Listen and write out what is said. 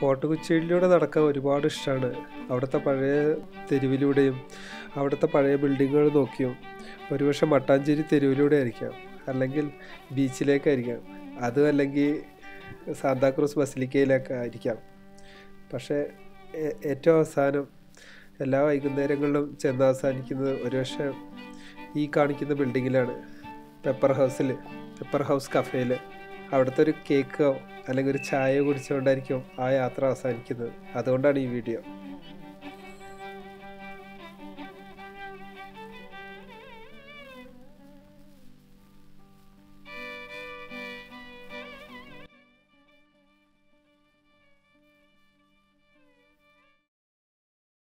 fort കൊച്ചിയിലൂടെ നടക്കാൻ ഒരുപാട് ഇഷ്ടമാണ് അവിടുത്തെ പഴയ തെരുവിലൂടെയും അവിടുത്തെ പഴയ ബിൽഡിങ്ങുകൾ നോക്കിയും ഒരുപക്ഷെ മട്ടാഞ്ചേരി തെരുവിലൂടെ ആയിരിക്കാം അല്ലെങ്കിൽ ബീച്ചിലേക്കായിരിക്കാം അതും അല്ലെങ്കിൽ സാന്താക്രൂസ് ബസിലിക്കയിലൊക്കെ ആയിരിക്കാം പക്ഷേ ഏ- ഏറ്റവും അവസാനം എല്ലാ വൈകുന്നേരങ്ങളിലും ചെന്ന് അവസാനിക്കുന്നത് ഒരുപക്ഷെ ഈ കാണിക്കുന്ന ബിൽഡിങ്ങിലാണ് പെപ്പർ ഹൗസിൽ പെപ്പർ ഹൗസ് കഫേയിൽ അവിടുത്തെ ഒരു കേക്കോ അല്ലെങ്കിൽ ഒരു ചായ കുടിച്ചുകൊണ്ടായിരിക്കും ആ യാത്ര അവസാനിക്കുന്നത് അതുകൊണ്ടാണ് ഈ വീഡിയോ